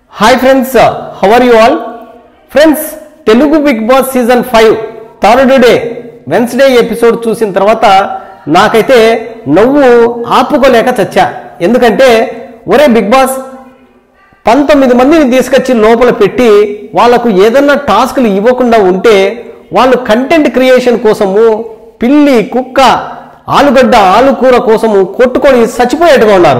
Hi friends how are you all friends Telugu big boss season five third day Wednesday episode చూసిన తర్వాత నాకైతే నవ్వు ఆపుకోలేక చచ్చా ఎందుకంటే ఒరే బిగ్ బాస్ పంతొమ్మిది మందిని తీసుకొచ్చి లోపల పెట్టి వాళ్లకు ఏదన్నా టాస్క్లు ఇవ్వకుండా ఉంటే వాళ్ళు కంటెంట్ క్రియేషన్ కోసము పిల్లి కుక్క ఆలుగడ్డ ఆలుకూర కోసము కొట్టుకొని చచ్చిపోయేట్టుగా ఉన్నారు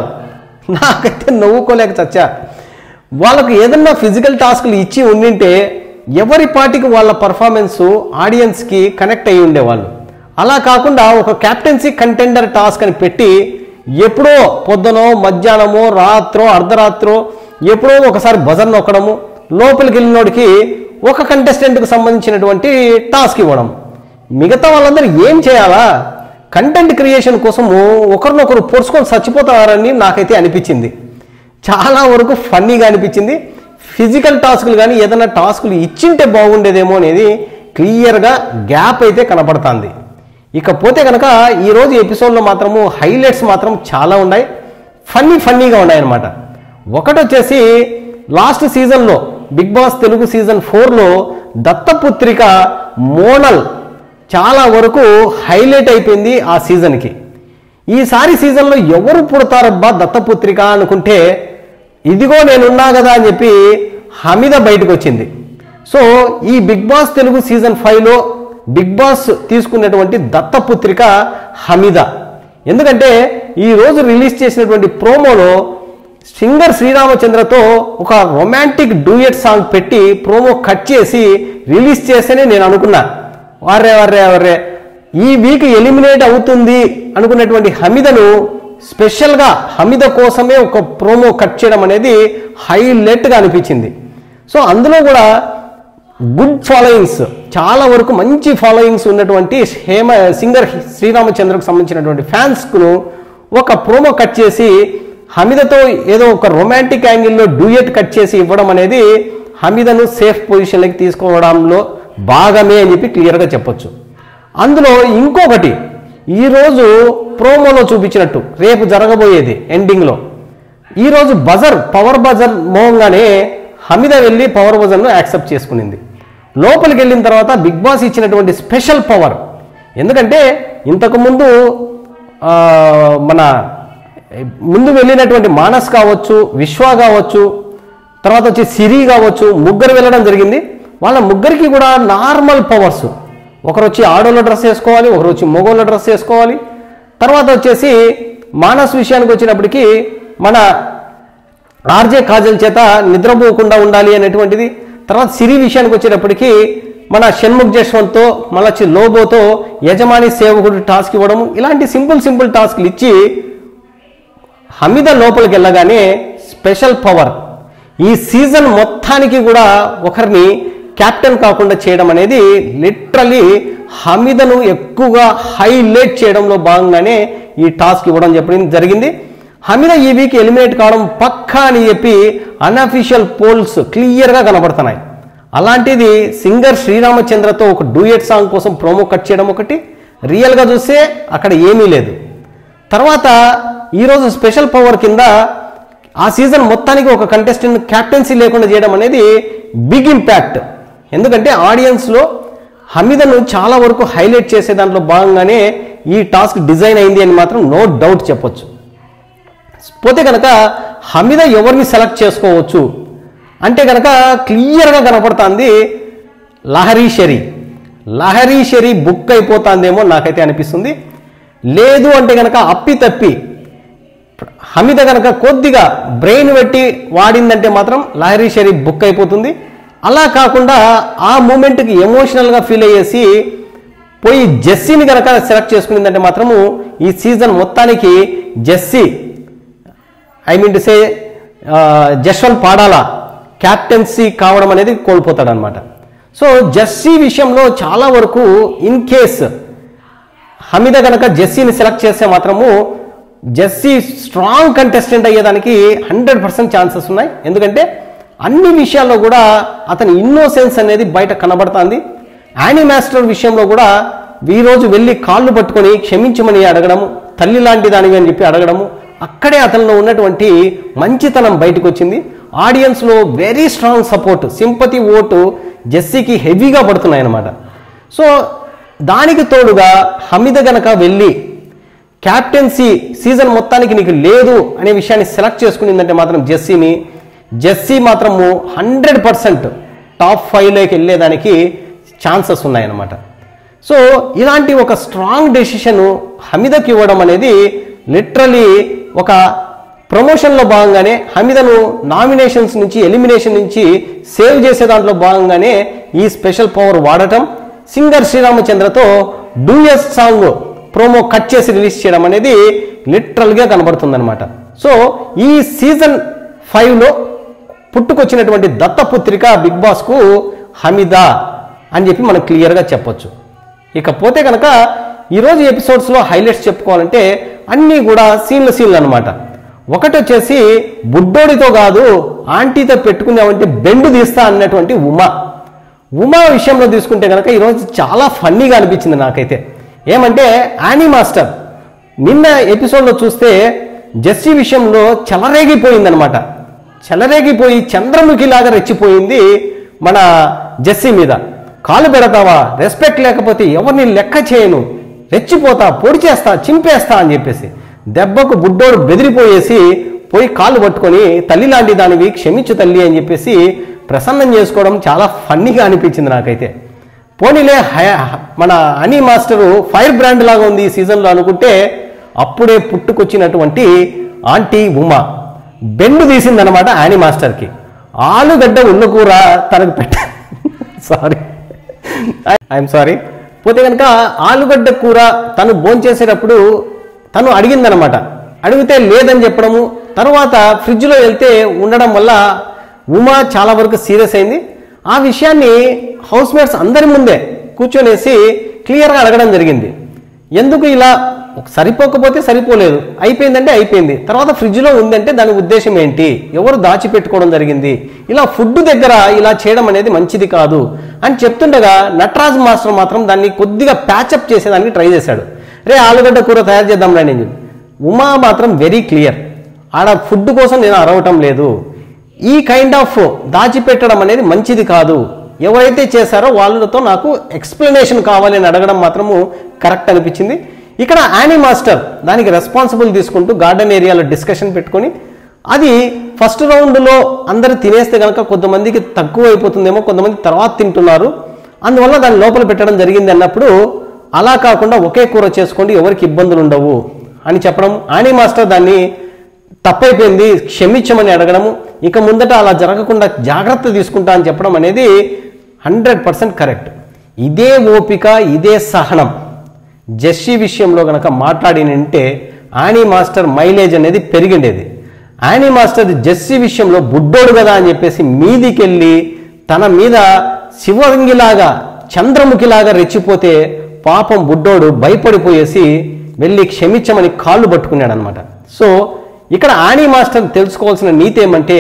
నాకైతే నవ్వుకోలేక చచ్చా వాళ్ళకు ఏదన్నా ఫిజికల్ టాస్క్లు ఇచ్చి ఉండింటే ఎవరి పాటికి వాళ్ళ పర్ఫార్మెన్స్ ఆడియన్స్కి కనెక్ట్ అయ్యి ఉండేవాళ్ళు అలా కాకుండా ఒక క్యాప్టెన్సీ కంటెండర్ టాస్క్ అని పెట్టి ఎప్పుడో పొద్దునో మధ్యాహ్నమో రాత్రో అర్ధరాత్రో ఎప్పుడో ఒకసారి బజర్ నొక్కడము లోపలికి వెళ్ళినోడికి ఒక కంటెస్టెంట్కి సంబంధించినటువంటి టాస్క్ ఇవ్వడం మిగతా వాళ్ళందరూ ఏం చేయాలా కంటెంట్ క్రియేషన్ కోసము ఒకరినొకరు పొడుచుకొని చచ్చిపోతారని నాకైతే అనిపించింది చాలా వరకు ఫన్నీగా అనిపించింది ఫిజికల్ టాస్కులు కానీ ఏదైనా టాస్కులు ఇచ్చింటే బాగుండేదేమో అనేది క్లియర్గా గ్యాప్ అయితే కనపడుతుంది ఇకపోతే కనుక ఈరోజు ఎపిసోడ్లో మాత్రము హైలైట్స్ మాత్రం చాలా ఉన్నాయి ఫన్నీ ఫన్నీగా ఉన్నాయన్నమాట ఒకటి వచ్చేసి లాస్ట్ సీజన్లో బిగ్ బాస్ తెలుగు సీజన్ ఫోర్లో దత్తపుత్రిక మోనల్ చాలా వరకు హైలైట్ అయిపోయింది ఆ సీజన్కి ఈసారి సీజన్లో ఎవరు పుడతారబ్బా దత్తపుత్రిక అనుకుంటే ఇదిగో నేనున్నా కదా అని చెప్పి హమీద బయటకు వచ్చింది సో ఈ బిగ్ బాస్ తెలుగు సీజన్ ఫైవ్లో బిగ్ బాస్ తీసుకున్నటువంటి దత్తపుత్రిక హమీద ఎందుకంటే ఈ రోజు రిలీజ్ చేసినటువంటి ప్రోమోలో సింగర్ శ్రీరామచంద్రతో ఒక రొమాంటిక్ డూయట్ సాంగ్ పెట్టి ప్రోమో కట్ చేసి రిలీజ్ చేస్తేనే నేను అనుకున్నా వారే వారే వారే ఈ వీక్ ఎలిమినేట్ అవుతుంది అనుకున్నటువంటి హమీదను స్పెషల్గా హమీద కోసమే ఒక ప్రోమో కట్ చేయడం అనేది హైలైట్గా అనిపించింది సో అందులో కూడా గుడ్ ఫాలోయింగ్స్ చాలా వరకు మంచి ఫాలోయింగ్స్ ఉన్నటువంటి హేమ సింగర్ శ్రీరామచంద్రకు సంబంధించినటువంటి ఫ్యాన్స్కు ఒక ప్రోమో కట్ చేసి హమీదతో ఏదో ఒక రొమాంటిక్ యాంగిల్లో డూయట్ కట్ చేసి ఇవ్వడం అనేది హమీదను సేఫ్ పొజిషన్లోకి తీసుకోవడంలో భాగమే అని చెప్పి క్లియర్గా చెప్పొచ్చు అందులో ఇంకొకటి ఈరోజు ప్రోమోలో చూపించినట్టు రేపు జరగబోయేది ఎండింగ్లో ఈరోజు బజర్ పవర్ బజర్ మోహంగానే హమీద వెళ్ళి పవర్ బజర్ను యాక్సెప్ట్ చేసుకునింది లోపలికి వెళ్ళిన తర్వాత బిగ్ బాస్ ఇచ్చినటువంటి స్పెషల్ పవర్ ఎందుకంటే ఇంతకుముందు ఆ, మన ముందు వెళ్ళినటువంటి మానస్ కావచ్చు విశ్వ కావచ్చు తర్వాత వచ్చి సిరి కావచ్చు ముగ్గురు వెళ్ళడం జరిగింది వాళ్ళ ముగ్గురికి కూడా నార్మల్ పవర్స్ ఒకరు వచ్చి ఆడోళ్ళ డ్రెస్ వేసుకోవాలి ఒకరు వచ్చి మగోళ్ళ డ్రెస్ వేసుకోవాలి తర్వాత వచ్చేసి మానస్ విషయానికి వచ్చినప్పటికీ మన ఆర్జే కాజల్ చేత నిద్రపోకుండా ఉండాలి అనేటువంటిది తర్వాత సిరి విషయానికి వచ్చేటప్పటికి మన షణ్ముఖ్ జశ్వంత్తో మళ్ళీ వచ్చి లోబోతో యజమాని సేవకుడు టాస్క్ ఇవ్వడము ఇలాంటి సింపుల్ సింపుల్ టాస్క్లు ఇచ్చి హమీద లోపలికి వెళ్ళగానే స్పెషల్ పవర్ ఈ సీజన్ మొత్తానికి కూడా ఒకరిని కెప్టెన్ కాకుండా చేయడం అనేది లిటరలీ హమీదను ఎక్కువగా హైలైట్ చేయడంలో భాగంగానే ఈ టాస్క్ ఇవ్వడం చెప్పడం జరిగింది హమీద ఈ వీక్ ఎలిమినేట్ కావడం పక్కా అని చెప్పి అన్అఫీషియల్ పోల్స్ క్లియర్గా కనబడుతున్నాయి అలాంటిది సింగర్ శ్రీరామచంద్రతో ఒక డూయట్ సాంగ్ కోసం ప్రోమో కట్ చేయడం ఒకటి రియల్గా చూస్తే అక్కడ ఏమీ లేదు తర్వాత ఈరోజు స్పెషల్ పవర్ కింద ఆ సీజన్ మొత్తానికి ఒక కంటెస్టెంట్ క్యాప్టెన్సీ లేకుండా చేయడం అనేది బిగ్ ఇంపాక్ట్ ఎందుకంటే ఆడియన్స్లో హమీదను చాలా వరకు హైలైట్ చేసే దాంట్లో భాగంగానే ఈ టాస్క్ డిజైన్ అయింది అని మాత్రం నో డౌట్ చెప్పొచ్చు పోతే కనుక హమీద ఎవరిని సెలెక్ట్ చేసుకోవచ్చు అంటే కనుక క్లియర్గా కనపడుతుంది లహరీ షరీ లహరీ షరీ బుక్ అయిపోతుందేమో నాకైతే అనిపిస్తుంది లేదు అంటే కనుక అప్పి తప్పి హమీద కనుక కొద్దిగా బ్రెయిన్ పెట్టి వాడిందంటే మాత్రం లహరీ షరీ బుక్ అయిపోతుంది అలా కాకుండా ఆ మూమెంట్కి ఎమోషనల్గా ఫీల్ అయ్యేసి పోయి జెస్సీని కనుక సెలెక్ట్ చేసుకునిందంటే మాత్రము ఈ సీజన్ మొత్తానికి Jessie I mean to say Jaswanth Padala captaincy కావడం అనేది కోల్పోతాడు అనమాట సో జెస్సీ విషయంలో చాలా వరకు ఇన్ కేస్ హమీద కనుక జెస్సీని సెలెక్ట్ చేస్తే మాత్రము జెస్సీ స్ట్రాంగ్ కంటెస్టెంట్ అయ్యేదానికి హండ్రెడ్ పర్సెంట్ ఛాన్సెస్ ఉన్నాయి ఎందుకంటే అన్ని విషయాల్లో కూడా అతని ఇన్నోసెన్స్ అనేది బయట కనబడుతుంది యానీ మాస్టర్ విషయంలో కూడా ఈ రోజు వెళ్ళి కాళ్ళు పట్టుకొని క్షమించమని అడగడము తల్లి లాంటి దానివి అని చెప్పి అడగడము అక్కడే అతనిలో ఉన్నటువంటి మంచితనం బయటకు వచ్చింది ఆడియన్స్లో very strong support sympathy vote జెస్సీకి హెవీగా పడుతున్నాయన్నమాట సో దానికి తోడుగా హమీద గనక వెళ్ళి క్యాప్టెన్సీ సీజన్ మొత్తానికి నీకు లేదు అనే విషయాన్ని సెలెక్ట్ చేసుకునిందంటే మాత్రం జెస్సీని జెస్సీ మాత్రము హండ్రెడ్ పర్సెంట్ టాప్ ఫైవ్లోకి వెళ్ళేదానికి ఛాన్సెస్ ఉన్నాయన్నమాట సో ఇలాంటి ఒక స్ట్రాంగ్ డెసిషన్ హమీదకి ఇవ్వడం అనేది లిటరలీ ఒక ప్రమోషన్లో భాగంగానే హమీదను నామినేషన్స్ నుంచి ఎలిమినేషన్ నుంచి సేవ్ చేసే దాంట్లో భాగంగానే ఈ స్పెషల్ పవర్ వాడటం సింగర్ శ్రీరామచంద్రతో డూయస్ సాంగ్ ప్రోమో కట్ చేసి రిలీజ్ చేయడం అనేది లిటరల్గా కనబడుతుందన్నమాట సో ఈ సీజన్ ఫైవ్లో పుట్టుకొచ్చినటువంటి దత్తపుత్రిక బిగ్ బాస్కు హమీదా అని చెప్పి మనం క్లియర్గా చెప్పొచ్చు ఇకపోతే కనుక ఈరోజు ఎపిసోడ్స్లో హైలైట్స్ చెప్పుకోవాలంటే అన్నీ కూడా సీన్ల సీన్లు అనమాట ఒకటి వచ్చేసి బుడ్డోడితో కాదు ఆంటీతో పెట్టుకున్నామంటే బెండు తీస్తా అన్నటువంటి ఉమా ఉమా విషయంలో తీసుకుంటే కనుక ఈరోజు చాలా ఫన్నీగా అనిపించింది నాకైతే ఏమంటే యానీ మాస్టర్ నిన్న ఎపిసోడ్లో చూస్తే జెస్సీ విషయంలో చెలరేగిపోయిందనమాట చెలరేగిపోయి చంద్రముఖిలాగా రెచ్చిపోయింది మన జెస్సీ మీద కాలు పెడతావా రెస్పెక్ట్ లేకపోతే ఎవరిని లెక్క చేయను రెచ్చిపోతా పొడి చేస్తా చింపేస్తా అని చెప్పేసి దెబ్బకు బుడ్డోడు బెదిరిపోయేసి పోయి కాళ్ళు పట్టుకొని తల్లి లాంటి దానివి క్షమించు తల్లి అని చెప్పేసి ప్రసన్నం చేసుకోవడం చాలా ఫన్నీగా అనిపించింది నాకైతే పోనీలే హయ- మన హనీ మాస్టరు ఫైర్ బ్రాండ్ లాగా ఉంది ఈ సీజన్లో అనుకుంటే అప్పుడే పుట్టుకొచ్చినటువంటి ఆంటీ ఉమా బెండు తీసిందనమాట యానీ మాస్టర్కి ఆలుగడ్డ ఉన్నకూర తనకు పెట్ట సారీ ఐఎమ్ సారీ పోతే కనుక ఆలుగడ్డ కూర తను భోంచేసేటప్పుడు తను అడిగిందనమాట అడిగితే లేదని చెప్పడము తర్వాత ఫ్రిడ్జ్లో వెళ్తే ఉండడం వల్ల ఉమా చాలా వరకు సీరియస్ అయింది ఆ విషయాన్ని హౌస్ మేట్స్ అందరి ముందే కూర్చొనేసి క్లియర్గా అడగడం జరిగింది ఎందుకు ఇలా సరిపోకపోతే సరిపోలేదు అయిపోయిందంటే అయిపోయింది తర్వాత ఫ్రిడ్జ్లో ఉందంటే దాని ఉద్దేశం ఏంటి ఎవరు దాచిపెట్టుకోవడం జరిగింది ఇలా ఫుడ్ దగ్గర ఇలా చేయడం అనేది మంచిది కాదు అని చెప్తుండగా నటరాజ్ మాస్టర్ మాత్రం దాన్ని కొద్దిగా ప్యాచప్ చేసేదానికి ట్రై చేశాడు రే ఆలుగడ్డ కూర తయారు చేద్దాం రండి అని చెప్పి. ఉమా మాత్రం వెరీ క్లియర్ ఆడ ఫుడ్ కోసం నేను అరవటం లేదు ఈ కైండ్ ఆఫ్ దాచిపెట్టడం అనేది మంచిది కాదు ఎవరైతే చేశారో వాళ్ళతో నాకు ఎక్స్ప్లెనేషన్ కావాలి అని అడగడం మాత్రము కరెక్ట్ అనిపించింది ఇక్కడ యానీ మాస్టర్ దానికి రెస్పాన్సిబుల్ తీసుకుంటూ గార్డెన్ ఏరియాలో డిస్కషన్ పెట్టుకొని అది ఫస్ట్ రౌండ్లో అందరు తినేస్తే కనుక కొంతమందికి తక్కువ అయిపోతుందేమో కొంతమంది తర్వాత తింటున్నారు అందువల్ల దాన్ని లోపల పెట్టడం జరిగింది అన్నప్పుడు అలా కాకుండా ఒకే కూర చేసుకోండి ఎవరికి ఇబ్బందులు ఉండవు అని చెప్పడం ఆనీ మాస్టర్ దాన్ని తప్పైపోయింది క్షమించమని అడగడము ఇక ముందట అలా జరగకుండా జాగ్రత్త తీసుకుంటా అని చెప్పడం అనేది హండ్రెడ్ పర్సెంట్ కరెక్ట్ ఇదే ఓపిక ఇదే సహనం జెస్సీ విషయంలో గనక మాట్లాడినంటే ఆనీ మాస్టర్ మైలేజ్ అనేది పెరిగిండేది ఆనీ మాస్టర్ జెస్సీ విషయంలో బుడ్డోడు కదా అని చెప్పేసి మీదికెళ్ళి తన మీద శివంగిలాగా చంద్రముఖిలాగా రెచ్చిపోతే పాపం బుడ్డోడు భయపడిపోయేసి వెళ్ళి క్షమించమని కాళ్ళు పట్టుకున్నాడు అనమాట సో ఇక్కడ ఆనీ మాస్టర్ తెలుసుకోవాల్సిన నీతి ఏమంటే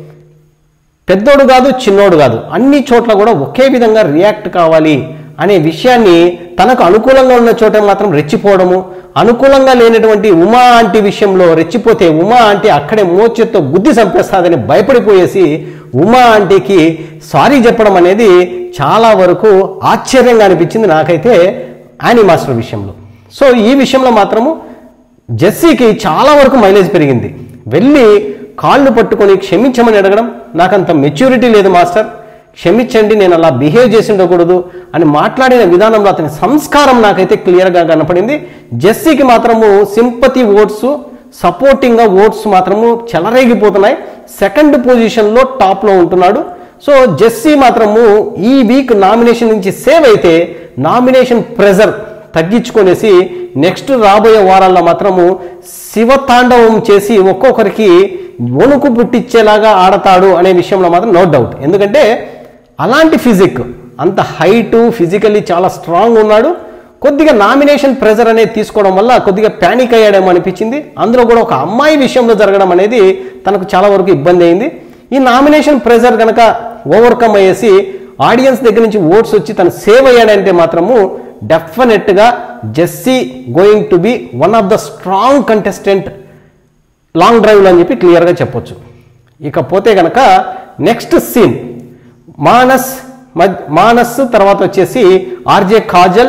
పెద్దోడు కాదు చిన్నోడు కాదు అన్ని చోట్ల కూడా ఒకే విధంగా రియాక్ట్ కావాలి అనే విషయాన్ని తనకు అనుకూలంగా ఉన్న చోట మాత్రం రెచ్చిపోవడము అనుకూలంగా లేనటువంటి ఉమా ఆంటీ విషయంలో రెచ్చిపోతే ఉమా ఆంటీ అక్కడే మోచెత్తో గుద్ది చంపేస్తాదని భయపడిపోయేసి ఉమా ఆంటీకి సారీ చెప్పడం అనేది చాలా వరకు ఆశ్చర్యంగా అనిపించింది నాకైతే యానీ మాస్టర్ విషయంలో సో ఈ విషయంలో మాత్రము జెస్సీకి చాలా వరకు మైలేజ్ పెరిగింది వెళ్ళి కాళ్ళు పట్టుకొని క్షమించమని అడగడం నాకంత మెచ్యూరిటీ లేదు మాస్టర్ క్షమించండి నేను అలా బిహేవ్ చేసి ఉండకూడదు అని మాట్లాడిన విధానంలో అతని సంస్కారం నాకైతే క్లియర్గా కనపడింది జెస్సీకి మాత్రము సింపతి ఓట్స్ సపోర్టింగ్గా ఓట్స్ మాత్రము చెలరేగిపోతున్నాయి సెకండ్ పొజిషన్లో టాప్లో ఉంటున్నాడు సో జెస్సీ మాత్రము ఈ వీక్ నామినేషన్ నుంచి సేవ్ అయితే నామినేషన్ ప్రెజర్ తగ్గించుకొనేసి నెక్స్ట్ రాబోయే వారాల్లో మాత్రము శివతాండవం చేసి ఒక్కొక్కరికి వణుకు పుట్టించేలాగా ఆడతాడు అనే విషయంలో మాత్రం నో డౌట్ ఎందుకంటే అలాంటి ఫిజిక్ అంత హైటు ఫిజికల్లీ చాలా స్ట్రాంగ్ ఉన్నాడు కొద్దిగా నామినేషన్ ప్రెజర్ అనేది తీసుకోవడం వల్ల కొద్దిగా ప్యానిక్ అయ్యాడేమో అనిపించింది అందులో కూడా ఒక అమ్మాయి విషయంలో జరగడం అనేది తనకు చాలా వరకు ఇబ్బంది అయింది ఈ నామినేషన్ ప్రెజర్ కనుక ఓవర్కమ్ అయ్యేసి ఆడియన్స్ దగ్గర నుంచి ఓట్స్ వచ్చి తను సేవ్ అయ్యాడంటే మాత్రము డెఫినెట్గా Jessie going to be one of the strong contestant long డ్రైవ్లో అని చెప్పి క్లియర్గా చెప్పొచ్చు ఇకపోతే కనుక నెక్స్ట్ సీన్ మానస్ మద్- మానస్ తర్వాత వచ్చేసి ఆర్జే కాజల్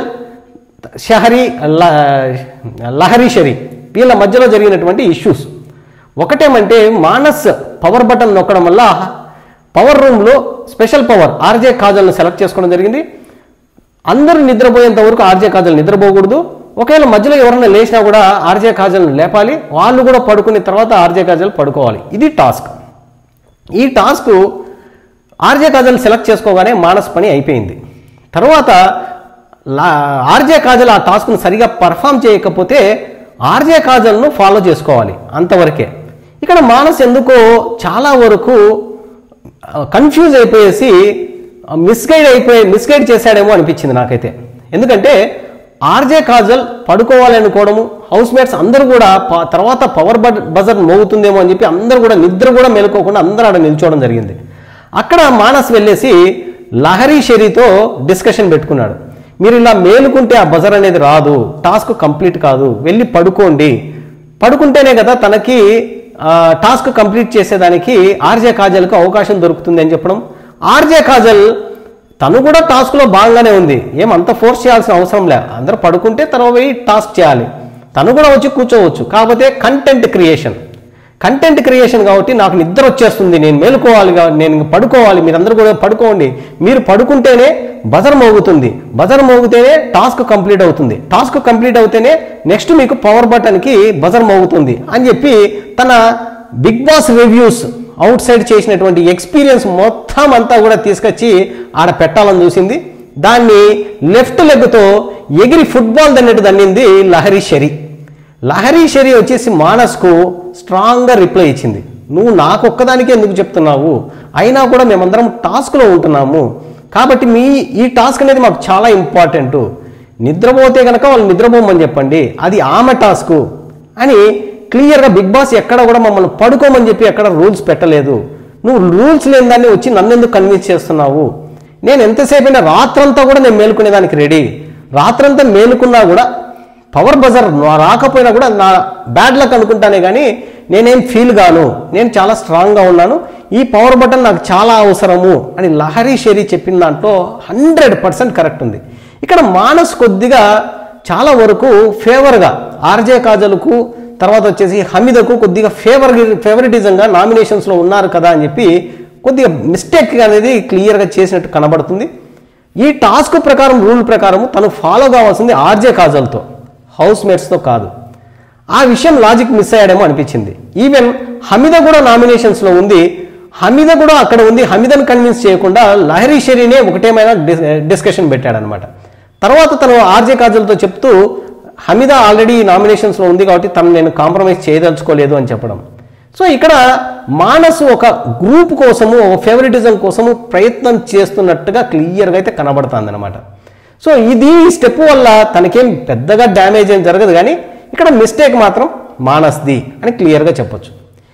షహరి ల- లహరి షరి వీళ్ళ మధ్యలో జరిగినటువంటి ఇష్యూస్ ఒకటేమంటే మానస్ పవర్ బటన్ నొక్కడం వల్ల పవర్ రూమ్లో స్పెషల్ పవర్ ఆర్జే కాజల్ని సెలెక్ట్ చేసుకోవడం జరిగింది అందరూ నిద్రపోయేంత వరకు ఆర్జే కాజల్ నిద్రపోకూడదు ఒకవేళ మధ్యలో ఎవరైనా లేచినా కూడా ఆర్జే కాజల్ని లేపాలి వాళ్ళు కూడా పడుకున్న తర్వాత ఆర్జే కాజల్ పడుకోవాలి ఇది టాస్క్ ఈ టాస్క్ ఆర్జే కాజల్ సెలెక్ట్ చేసుకోగానే మానస్ పని అయిపోయింది తర్వాత లా ఆర్జే కాజల్ ఆ టాస్క్ను సరిగా పర్ఫామ్ చేయకపోతే ఆర్జే కాజల్ను ఫాలో చేసుకోవాలి అంతవరకే ఇక్కడ మానస్ ఎందుకో చాలా వరకు కన్ఫ్యూజ్ అయిపోయేసి మిస్గైడ్ అయిపోయి మిస్గైడ్ చేశాడేమో అనిపించింది నాకైతే ఎందుకంటే ఆర్జే కాజల్ పడుకోవాలి అనుకోవడము హౌస్ మేట్స్ అందరూ కూడా ప- తర్వాత పవర్ బడ్ బజర్ మోగుతుందేమో అని చెప్పి అందరూ కూడా నిద్ర కూడా మేలుకోకుండా అందరూ ఆడ నిల్చోవడం జరిగింది అక్కడ మానస్ వెళ్ళేసి లహరీ షెరీతో డిస్కషన్ పెట్టుకున్నాడు మీరు ఇలా మేలుకుంటే ఆ బజర్ అనేది రాదు టాస్క్ కంప్లీట్ కాదు వెళ్ళి పడుకోండి పడుకుంటేనే కదా తనకి ఆ, టాస్క్ కంప్లీట్ చేసేదానికి ఆర్జే కాజల్కు అవకాశం దొరుకుతుంది అని చెప్పడం ఆర్జే కాజల్ తను కూడా టాస్క్లో భాగంగానే ఉంది ఏం అంత ఫోర్స్ చేయాల్సిన అవసరం లే అందరూ పడుకుంటే తను పోయి టాస్క్ చేయాలి తను కూడా వచ్చి కూర్చోవచ్చు కాకపోతే కంటెంట్ క్రియేషన్ కంటెంట్ క్రియేషన్ కాబట్టి నాకు నిద్ర వచ్చేస్తుంది నేను మేలుకోవాలి కా- నేను ఇంక పడుకోవాలి మీరందరూ కూడా పడుకోండి మీరు పడుకుంటేనే బజర్ మోగుతుంది బజర్ మోగితేనే టాస్క్ కంప్లీట్ అవుతుంది టాస్క్ కంప్లీట్ అవుతేనే నెక్స్ట్ మీకు పవర్ బటన్కి బజర్ మోగుతుంది అని చెప్పి తన big boss reviews outside చేసినటువంటి ఎక్స్పీరియన్స్ మొత్తం అంతా కూడా తీసుకొచ్చి ఆడ పెట్టాలని చూసింది దాన్ని లెఫ్ట్ లెగ్తో ఎగిరి ఫుట్బాల్ దన్నట్టు దన్నింది లహరి షరి లహరీ షరీ వచ్చేసి మానస్కు స్ట్రాంగ్గా రిప్లై ఇచ్చింది నువ్వు నాకు ఒక్కదానికే ఎందుకు చెప్తున్నావు అయినా కూడా మేమందరం టాస్క్లో ఉంటున్నాము కాబట్టి మీ ఈ టాస్క్ అనేది మాకు చాలా ఇంపార్టెంట్ నిద్రపోతే కనుక వాళ్ళు నిద్రపోమని చెప్పండి అది ఆమె టాస్క్ అని క్లియర్గా బిగ్ బాస్ ఎక్కడ కూడా మమ్మల్ని పడుకోమని చెప్పి ఎక్కడ రూల్స్ పెట్టలేదు నువ్వు రూల్స్ లేని దాన్ని వచ్చి నన్ను ఎందుకు కన్విన్స్ చేస్తున్నావు నేను ఎంతసేపు అయినా రాత్రంతా కూడా నేను మేలుకునేదానికి రెడీ రాత్రంతా మేలుకున్నా కూడా పవర్ బజర్ నా- రాకపోయినా కూడా నా బ్యాడ్ లక్ అనుకుంటానే కానీ నేనేం ఫీల్ గాను నేను చాలా స్ట్రాంగ్గా ఉన్నాను ఈ పవర్ బటన్ నాకు చాలా అవసరము అని లహరి షెరీ చెప్పిన దాంట్లో హండ్రెడ్ పర్సెంట్ కరెక్ట్ ఉంది ఇక్కడ మానస్ కొద్దిగా చాలా వరకు ఫేవర్గా ఆర్జే కాజల్కు తర్వాత వచ్చేసి హమీదకు కొద్దిగా ఫేవర్ ఫేవరిటిజంగా నామినేషన్స్లో ఉన్నారు కదా అని చెప్పి కొద్దిగా మిస్టేక్ అనేది క్లియర్గా చేసినట్టు కనబడుతుంది ఈ టాస్క్ ప్రకారం రూల్ ప్రకారం తను ఫాలో కావాల్సింది ఆర్జే కాజల్తో హౌస్ మేట్స్తో కాదు ఆ విషయం లాజిక్ మిస్ అయ్యాడేమో అనిపించింది ఈవెన్ హమీద కూడా నామినేషన్స్లో ఉంది హమీద కూడా అక్కడ ఉంది హమీదను కన్విన్స్ చేయకుండా లహరీ షెరీనే ఒకటేమైనా డిస్ డిస్కషన్ పెట్టాడనమాట తర్వాత తను ఆర్జే కాజల్తో చెప్తూ హమీద ఆల్రెడీ నామినేషన్స్లో ఉంది కాబట్టి తను నేను కాంప్రమైజ్ చేయదలుచుకోలేదు అని చెప్పడం సో ఇక్కడ మానసు ఒక గ్రూప్ కోసము ఒక ఫేవరెటిజం కోసము ప్రయత్నం చేస్తున్నట్టుగా క్లియర్గా అయితే కనబడుతుంది అనమాట సో ఇది ఈ స్టెప్ వల్ల తనకేం పెద్దగా డ్యామేజ్ ఏం జరగదు కానీ ఇక్కడ మిస్టేక్ మాత్రం మానస్ది అని క్లియర్గా చెప్పొచ్చు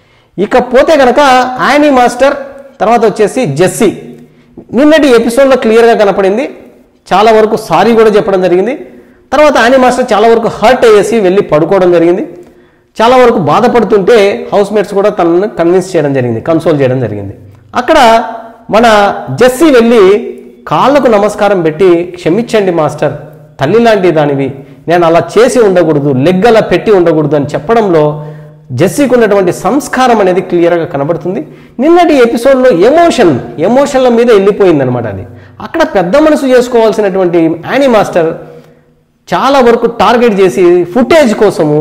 ఇకపోతే కనుక యానీ మాస్టర్ తర్వాత వచ్చేసి జెస్సీ నిన్నటి ఎపిసోడ్లో క్లియర్గా కనపడింది చాలా వరకు సారీ కూడా చెప్పడం జరిగింది తర్వాత యానీ మాస్టర్ చాలా వరకు హర్ట్ అయ్యేసి వెళ్ళి పడుకోవడం జరిగింది చాలా వరకు బాధపడుతుంటే హౌస్ మేట్స్ కూడా తనను కన్విన్స్ చేయడం జరిగింది కన్సోల్ చేయడం జరిగింది అక్కడ మన జెస్సీ వెళ్ళి కాళ్ళకు నమస్కారం పెట్టి క్షమించండి మాస్టర్ తల్లి లాంటి దానివి నేను అలా చేసి ఉండకూడదు లెగ్ అలా పెట్టి ఉండకూడదు అని చెప్పడంలో జెస్సీకి ఉన్నటువంటి సంస్కారం అనేది క్లియర్గా కనబడుతుంది నిన్నటి ఎపిసోడ్లో ఎమోషన్ ఎమోషన్ల మీద వెళ్ళిపోయింది అనమాట అది అక్కడ పెద్ద మనసు చేసుకోవాల్సినటువంటి యానీ మాస్టర్ చాలా వరకు టార్గెట్ చేసి ఫుటేజ్ కోసము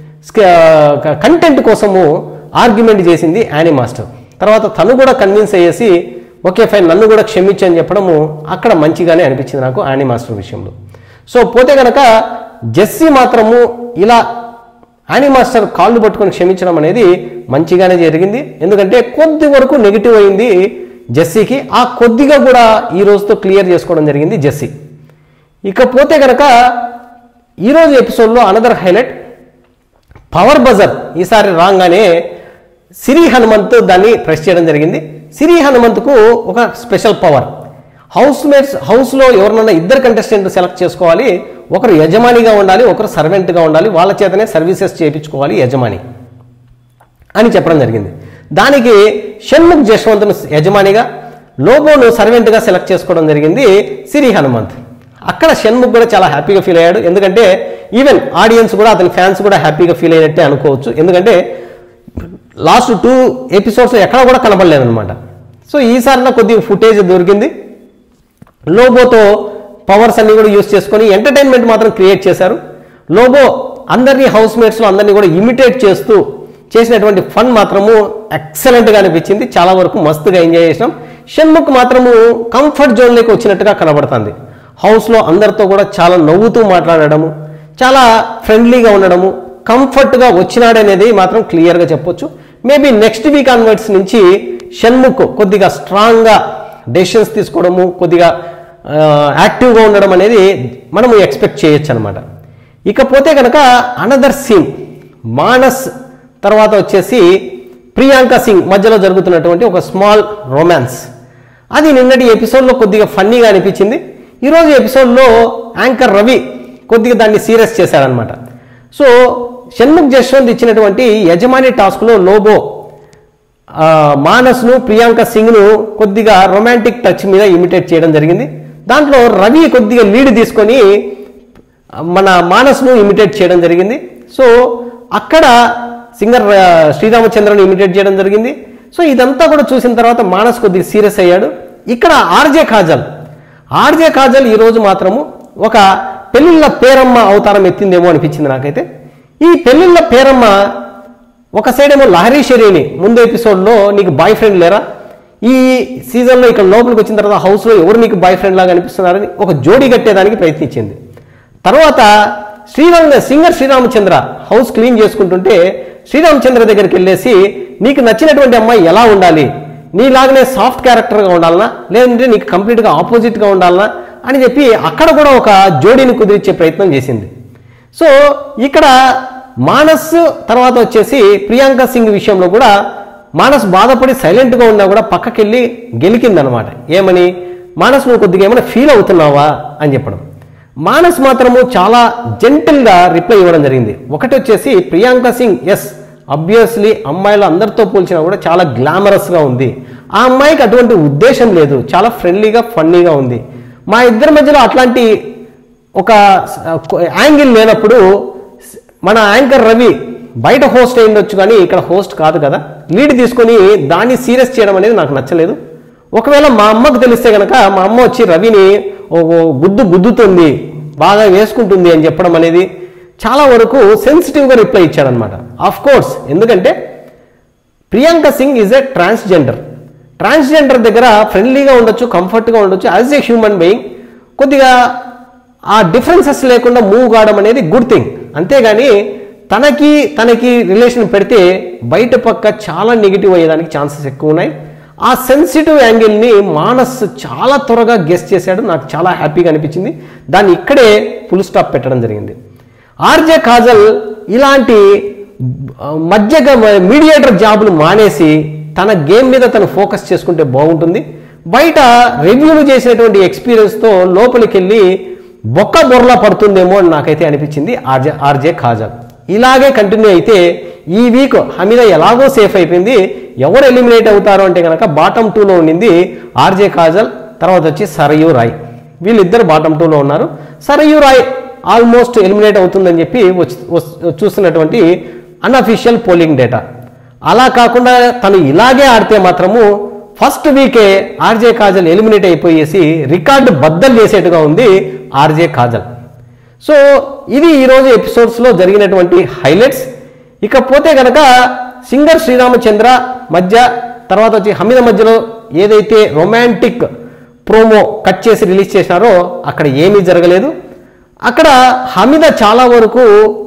కంటెంట్ కోసము ఆర్గ్యుమెంట్ చేసింది యానీ మాస్టర్ తర్వాత తను కూడా కన్విన్స్ అయ్యేసి ఓకే ఫైన్ నన్ను కూడా క్షమించు అని చెప్పడము అక్కడ మంచిగానే అనిపించింది నాకు యానీ మాస్టర్ విషయంలో సో పోతే కనుక జెస్సీ మాత్రము ఇలా యానీ మాస్టర్ కాళ్ళు పట్టుకొని క్షమించడం అనేది మంచిగానే జరిగింది ఎందుకంటే కొద్ది వరకు నెగిటివ్ అయింది జెస్సీకి ఆ కొద్దిగా కూడా ఈ రోజుతో క్లియర్ చేసుకోవడం జరిగింది జెస్సీ ఇకపోతే కనుక ఈరోజు ఎపిసోడ్లో అనదర్ హైలైట్ పవర్ బజర్ ఈసారి రాగానే సిరి హనుమంత్ దాన్ని ప్రెస్ చేయడం జరిగింది సిరి హనుమంత్కు ఒక స్పెషల్ పవర్ హౌస్ మేట్స్ హౌస్లో ఎవరినన్నా ఇద్దరు కంటెస్టెంట్ సెలెక్ట్ చేసుకోవాలి ఒకరు యజమానిగా ఉండాలి ఒకరు సర్వెంట్గా ఉండాలి వాళ్ళ చేతనే సర్వీసెస్ చేయించుకోవాలి యజమాని అని చెప్పడం జరిగింది దానికి షణ్ముఖ్ జశ్వంత్ను యజమానిగా లోబోను సర్వెంట్గా సెలెక్ట్ చేసుకోవడం జరిగింది సిరి హనుమంత్ అక్కడ షణ్ముఖ్ కూడా చాలా హ్యాపీగా ఫీల్ అయ్యాడు ఎందుకంటే ఈవెన్ ఆడియన్స్ కూడా అతని ఫ్యాన్స్ కూడా హ్యాపీగా ఫీల్ అయినట్టే అనుకోవచ్చు ఎందుకంటే లాస్ట్ టూ ఎపిసోడ్స్ ఎక్కడ కూడా కనబడలేదు అనమాట సో ఈసారి కొద్దిగా ఫుటేజ్ దొరికింది లోబోతో పవర్స్ అన్ని కూడా యూస్ చేసుకొని ఎంటర్టైన్మెంట్ మాత్రం క్రియేట్ చేశారు లోబో అందరినీ హౌస్ మేట్స్లో అందరినీ కూడా ఇమిటేట్ చేస్తూ చేసినటువంటి ఫన్ మాత్రము ఎక్సలెంట్గా అనిపించింది చాలా వరకు మస్తుగా ఎంజాయ్ చేసినాం షణ్ముఖ్ మాత్రము కంఫర్ట్ జోన్లోకి వచ్చినట్టుగా కనబడుతుంది హౌస్లో అందరితో కూడా చాలా నవ్వుతూ మాట్లాడడము చాలా ఫ్రెండ్లీగా ఉండడము కంఫర్ట్గా వచ్చినాడనేది మాత్రం క్లియర్గా చెప్పొచ్చు మేబీ నెక్స్ట్ వీక్ ఆన్వర్డ్స్ నుంచి షణ్ముఖ్ కొద్దిగా స్ట్రాంగ్గా డెసిషన్స్ తీసుకోవడము కొద్దిగా ఆ, యాక్టివ్గా ఉండడం అనేది మనము ఎక్స్పెక్ట్ చేయొచ్చు అనమాట ఇకపోతే కనుక అనదర్ సీన్ మానస్ తర్వాత వచ్చేసి ప్రియాంక సింగ్ మధ్యలో జరుగుతున్నటువంటి ఒక స్మాల్ రొమాన్స్ అది నిన్నటి ఎపిసోడ్లో కొద్దిగా ఫన్నీగా అనిపించింది ఈరోజు ఎపిసోడ్లో యాంకర్ రవి కొద్దిగా దాన్ని సీరియస్ చేశారనమాట సో షణ్ముఖ్ జశ్వంత్ ఇచ్చినటువంటి యజమాని టాస్క్లో లోబో ఆ, మానస్ను ప్రియాంక సింగ్ను కొద్దిగా రొమాంటిక్ టచ్ మీద ఇమిటేట్ చేయడం జరిగింది దాంట్లో రవి కొద్దిగా లీడ్ తీసుకొని మన మానస్ను ఇమిటేట్ చేయడం జరిగింది సో అక్కడ సింగర్ ఆ, శ్రీరామచంద్రను ఇమిటేట్ చేయడం జరిగింది సో ఇదంతా కూడా చూసిన తర్వాత మానస్ కొద్దిగా సీరియస్ అయ్యాడు ఇక్కడ ఆర్జే కాజల్ ఆర్జే కాజల్ ఈరోజు మాత్రము ఒక పెళ్ళిళ్ళ పేరమ్మ అవతారం ఎత్తిందేమో అనిపించింది నాకైతే ఈ పెళ్ళిళ్ళ పేరమ్మ ఒక సైడ్ ఏమో లహరీ షెరీని ముందు ఎపిసోడ్లో నీకు బాయ్ ఫ్రెండ్ లేరా ఈ సీజన్లో ఇక్కడ లోపలికి వచ్చిన తర్వాత హౌస్లో ఎవరు నీకు బాయ్ ఫ్రెండ్ లాగా అనిపిస్తున్నారని ఒక జోడీ కట్టేదానికి ప్రయత్నించింది తర్వాత Srirama singer Sriramachandra house clean చేసుకుంటుంటే శ్రీరామచంద్ర దగ్గరికి వెళ్ళేసి నీకు నచ్చినటువంటి అమ్మాయి ఎలా ఉండాలి నీలాగనే సాఫ్ట్ క్యారెక్టర్గా ఉండాలనా లేదంటే నీకు కంప్లీట్గా ఆపోజిట్గా ఉండాలనా అని చెప్పి అక్కడ కూడా ఒక జోడీని కుదిరించే ప్రయత్నం చేసింది సో ఇక్కడ మానస్ తర్వాత వచ్చేసి ప్రియాంక సింగ్ విషయంలో కూడా మానస్ బాధపడి సైలెంట్గా ఉన్నా కూడా పక్కకెళ్ళి గెలికిందనమాట ఏమని మానస్ నువ్వు కొద్దిగా ఏమైనా ఫీల్ అవుతున్నావా అని చెప్పడం మానస్ మాత్రము చాలా జెంటిల్గా రిప్లై ఇవ్వడం జరిగింది ఒకటి వచ్చేసి ప్రియాంక సింగ్ ఎస్ అబ్వియస్లీ అమ్మాయిలు అందరితో పోల్చినా కూడా చాలా గ్లామరస్గా ఉంది ఆ అమ్మాయికి అటువంటి ఉద్దేశం లేదు చాలా ఫ్రెండ్లీగా ఫన్నీగా ఉంది మా ఇద్దరి మధ్యలో అట్లాంటి ఒక యాంగిల్ లేనప్పుడు మన యాంకర్ రవి బయట హోస్ట్ అయి ఉండొచ్చు కానీ ఇక్కడ హోస్ట్ కాదు కదా లీడ్ తీసుకొని దాన్ని సీరియస్ చేయడం అనేది నాకు నచ్చలేదు ఒకవేళ మా అమ్మకు తెలిస్తే కనుక మా అమ్మ వచ్చి రవిని ఓ ఓ గుద్దు గుద్దుతుంది బాగా వేసుకుంటుంది అని చెప్పడం అనేది చాలా వరకు సెన్సిటివ్గా రిప్లై ఇచ్చాడనమాట ఆఫ్ కోర్స్ ఎందుకంటే Priyanka Singh is a transgender transgender దగ్గర ఫ్రెండ్లీగా ఉండొచ్చు కంఫర్ట్గా ఉండొచ్చు యాజ్ ఏ హ్యూమన్ బీయింగ్ కొద్దిగా ఆ డిఫరెన్సెస్ లేకుండా మూవ్ కావడం అనేది గుడ్ థింగ్ అంతేగాని తనకి తనకి రిలేషన్ పెడితే బయట పక్క చాలా నెగిటివ్ అయ్యేదానికి ఛాన్సెస్ ఎక్కువ ఉన్నాయి ఆ సెన్సిటివ్ యాంగిల్ని మానస్ చాలా త్వరగా గెస్ట్ చేశాడు నాకు చాలా హ్యాపీగా అనిపించింది దాన్ని ఇక్కడే ఫుల్ స్టాప్ పెట్టడం జరిగింది ఆర్జే కాజల్ ఇలాంటి ఆ, మధ్యగా మీడియేటర్ జాబులు మానేసి తన గేమ్ మీద తను ఫోకస్ చేసుకుంటే బాగుంటుంది బయట రివ్యూలు చేసినటువంటి ఎక్స్పీరియన్స్తో లోపలికి వెళ్ళి బొక్క బొర్లా పడుతుందేమో అని నాకైతే అనిపించింది ఆర్జే ఆర్జే కాజల్ ఇలాగే కంటిన్యూ అయితే ఈ వీక్ హమీద ఎలాగో సేఫ్ అయిపోయింది ఎవరు ఎలిమినేట్ అవుతారు అంటే కనుక బాటమ్ టూలో ఉండింది ఆర్జే కాజల్ తర్వాత వచ్చి సరయూ రాయ్ వీళ్ళిద్దరు బాటమ్ టూలో ఉన్నారు సరయూ రాయ్ ఆల్మోస్ట్ ఎలిమినేట్ అవుతుందని చెప్పి వచ్చి వస్- చూస్తున్నటువంటి అన్అఫీషియల్ పోలింగ్ డేటా అలా కాకుండా తను ఇలాగే ఆడితే మాత్రము ఫస్ట్ వీకే ఆర్జే కాజల్ ఎలిమినేట్ అయిపోయేసి రికార్డు బద్దలు చేసేట్టుగా ఉంది ఆర్జే కాజల్ సో ఇది ఈరోజు ఎపిసోడ్స్లో జరిగినటువంటి హైలైట్స్ ఇకపోతే కనుక సింగర్ శ్రీరామచంద్ర మధ్య తర్వాత వచ్చి హమీద మధ్యలో ఏదైతే రొమాంటిక్ ప్రోమో కట్ చేసి రిలీజ్ చేసినారో అక్కడ ఏమీ జరగలేదు అక్కడ హమీద చాలా వరకు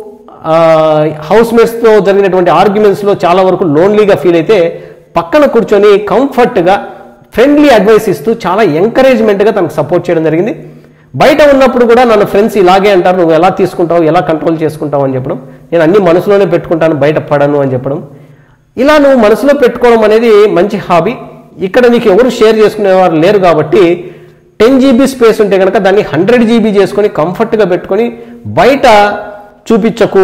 హౌస్ మేట్స్తో జరిగినటువంటి ఆర్గ్యుమెంట్స్లో చాలా వరకు లోన్లీగా ఫీల్ అయితే పక్కన కూర్చొని కంఫర్ట్గా ఫ్రెండ్లీ అడ్వైస్ ఇస్తూ చాలా ఎంకరేజ్మెంట్గా తనకు సపోర్ట్ చేయడం జరిగింది బయట ఉన్నప్పుడు కూడా నన్ను ఫ్రెండ్స్ ఇలాగే అంటారు నువ్వు ఎలా తీసుకుంటావు ఎలా కంట్రోల్ చేసుకుంటావు అని చెప్పడం నేను అన్ని మనసులోనే పెట్టుకుంటాను బయట పడను అని చెప్పడం ఇలా నువ్వు మనసులో పెట్టుకోవడం అనేది మంచి హాబీ ఇక్కడ నీకు ఎవరు షేర్ చేసుకునేవారు లేరు కాబట్టి టెన్ జీబీ స్పేస్ ఉంటే కనుక దాన్ని హండ్రెడ్ జీబీ చేసుకొని కంఫర్ట్గా పెట్టుకొని బయట చూపించకు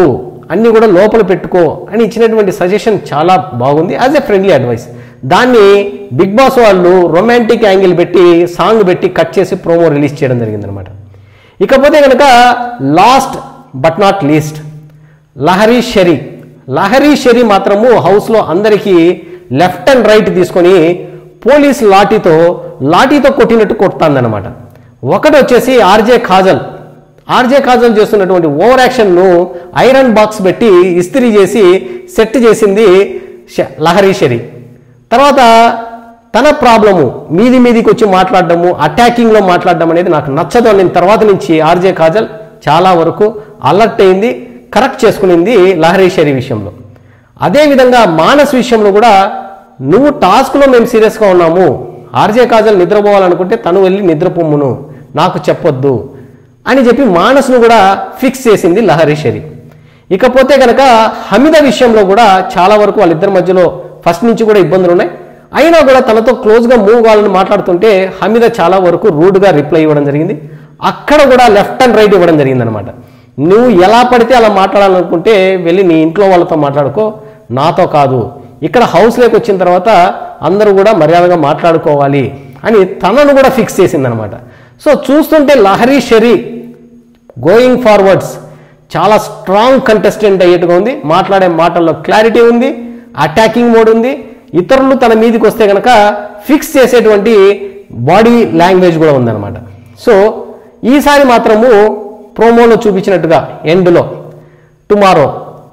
అన్నీ కూడా లోపల పెట్టుకో అని ఇచ్చినటువంటి సజెషన్ చాలా బాగుంది యాజ్ ఎ ఫ్రెండ్లీ అడ్వైస్ దాన్ని బిగ్ బాస్ వాళ్ళు రొమాంటిక్ యాంగిల్ పెట్టి సాంగ్ పెట్టి కట్ చేసి ప్రోమో రిలీజ్ చేయడం జరిగిందనమాట ఇకపోతే కనుక last but not least Lahari Shari Lahari Shari మాత్రము హౌస్లో అందరికీ లెఫ్ట్ అండ్ రైట్ తీసుకొని పోలీస్ లాఠీతో లాఠీతో కొట్టినట్టు కొడుతుందన్నమాట ఒకటి వచ్చేసి ఆర్జే కాజల్ ఆర్జే కాజల్ చేస్తున్నటువంటి ఓవర్ యాక్షన్ను ఐరన్ బాక్స్ పెట్టి ఇస్త్రీ చేసి సెట్ చేసింది ష- లహరీ షరీ తర్వాత తన ప్రాబ్లము మీది మీదికి వచ్చి మాట్లాడడము అటాకింగ్లో మాట్లాడడం అనేది నాకు నచ్చదు అని తర్వాత నుంచి ఆర్జే కాజల్ చాలా వరకు అలర్ట్ అయింది కరెక్ట్ చేసుకునింది లహరీ షరీ విషయంలో అదేవిధంగా మానస్ విషయంలో కూడా నువ్వు టాస్క్లో మేము సీరియస్గా ఉన్నాము ఆర్జే కాజల్ నిద్రపోవాలనుకుంటే తను వెళ్ళి నిద్రపొమ్మును నాకు చెప్పొద్దు అని చెప్పి మానస్ను కూడా ఫిక్స్ చేసింది లహరీ షరీ ఇకపోతే కనుక హమిద విషయంలో కూడా చాలా వరకు వాళ్ళిద్దరి మధ్యలో ఫస్ట్ నుంచి కూడా ఇబ్బందులు ఉన్నాయి అయినా కూడా తనతో క్లోజ్గా మూవ్ కావాలని మాట్లాడుతుంటే హమిద చాలా వరకు రూడ్గా రిప్లై ఇవ్వడం జరిగింది అక్కడ కూడా లెఫ్ట్ అండ్ రైట్ ఇవ్వడం జరిగింది అనమాట నువ్వు ఎలా పడితే అలా మాట్లాడాలనుకుంటే వెళ్ళి నీ ఇంట్లో వాళ్ళతో మాట్లాడుకో నాతో కాదు ఇక్కడ హౌస్లోకి వచ్చిన తర్వాత అందరూ కూడా మర్యాదగా మాట్లాడుకోవాలి అని తనను కూడా ఫిక్స్ చేసిందనమాట సో చూస్తుంటే లహరీ షరీ గోయింగ్ ఫార్వర్డ్స్ చాలా స్ట్రాంగ్ కంటెస్టెంట్ అయ్యేట్టుగా ఉంది మాట్లాడే మాటల్లో క్లారిటీ ఉంది అటాకింగ్ మోడ్ ఉంది ఇతరులు తన మీదకి వస్తే కనుక ఫిక్స్ చేసేటువంటి బాడీ లాంగ్వేజ్ కూడా ఉందన్నమాట సో ఈసారి మాత్రము ప్రోమోలో చూపించినట్టుగా ఎండ్లో టుమారో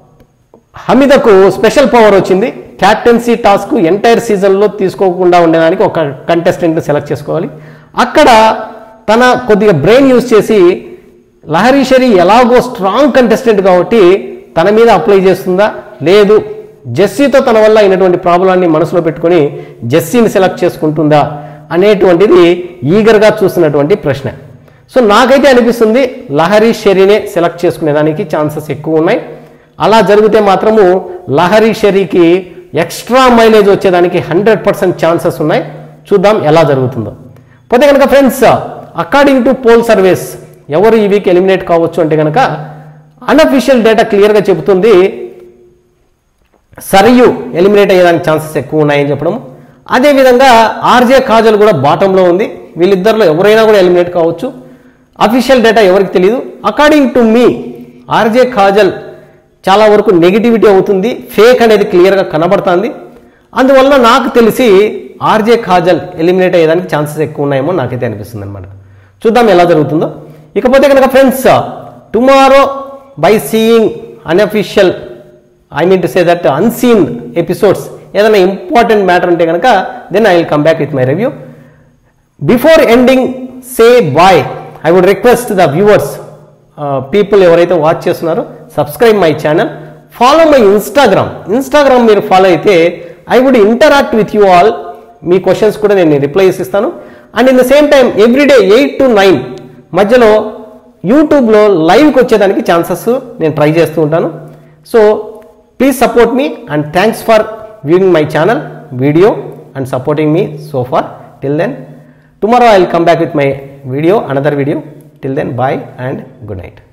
హమీదకు స్పెషల్ పవర్ వచ్చింది క్యాప్టెన్సీ టాస్క్ ఎంటైర్ సీజన్లో తీసుకోకుండా ఉండడానికి ఒక కంటెస్టెంట్ని సెలెక్ట్ చేసుకోవాలి అక్కడ తన కొద్దిగా బ్రెయిన్ యూజ్ చేసి లహరీ షరీ ఎలాగో స్ట్రాంగ్ కంటెస్టెంట్ కాబట్టి తన మీద అప్లై చేస్తుందా లేదు జెస్సీతో తన వల్ల అయినటువంటి ప్రాబ్లాన్ని మనసులో పెట్టుకొని జెస్సీని సెలెక్ట్ చేసుకుంటుందా అనేటువంటిది ఈగర్గా చూస్తున్నటువంటి ప్రశ్న సో నాకైతే అనిపిస్తుంది లహరీ షెరీనే సెలెక్ట్ చేసుకునేదానికి ఛాన్సెస్ ఎక్కువ ఉన్నాయి అలా జరిగితే మాత్రము లహరీ షెరీకి ఎక్స్ట్రా మైలేజ్ వచ్చేదానికి హండ్రెడ్ పర్సెంట్ ఛాన్సెస్ ఉన్నాయి చూద్దాం ఎలా జరుగుతుందో పోతే కనుక friends according to poll service ఎవరు ఈ వీక్ ఎలిమినేట్ కావచ్చు అంటే కనుక అన్అఫీషియల్ డేటా క్లియర్గా చెబుతుంది సరియు ఎలిమినేట్ అయ్యేదానికి ఛాన్సెస్ ఎక్కువ ఉన్నాయని చెప్పడం అదేవిధంగా ఆర్జే కాజల్ కూడా బాటంలో ఉంది వీళ్ళిద్దరిలో ఎవరైనా కూడా ఎలిమినేట్ కావచ్చు అఫీషియల్ డేటా ఎవరికి తెలియదు according to me RJ Kajal చాలా వరకు నెగిటివిటీ అవుతుంది ఫేక్ అనేది క్లియర్గా కనబడుతుంది అందువల్ల నాకు తెలిసి ఆర్జే కాజల్ ఎలిమినేట్ అయ్యేదానికి ఛాన్సెస్ ఎక్కువ ఉన్నాయేమో నాకైతే అనిపిస్తుంది అనమాట చూద్దాం ఎలా జరుగుతుందో ఇకపోతే కనుక friends tomorrow by seeing unofficial I mean to say that unseen episodes ఏదైనా ఇంపార్టెంట్ మ్యాటర్ ఉంటే కనుక then I will come back with my review before ending say bye I would request the viewers people ఎవరైతే watch చేస్తున్నారో subscribe my channel follow my Instagram Instagram మీరు follow అయితే I would interact with you all మీ questions కూడా నేను replies ఇస్తాను and in the same time everyday eight to nine మధ్యలో యూట్యూబ్లో లైవ్కి వచ్చేదానికి ఛాన్సెస్ నేను ట్రై చేస్తూ ఉంటాను so please support me and thanks for viewing my channel video and supporting me so far till then tomorrow I will come back with my video another video till then bye and good night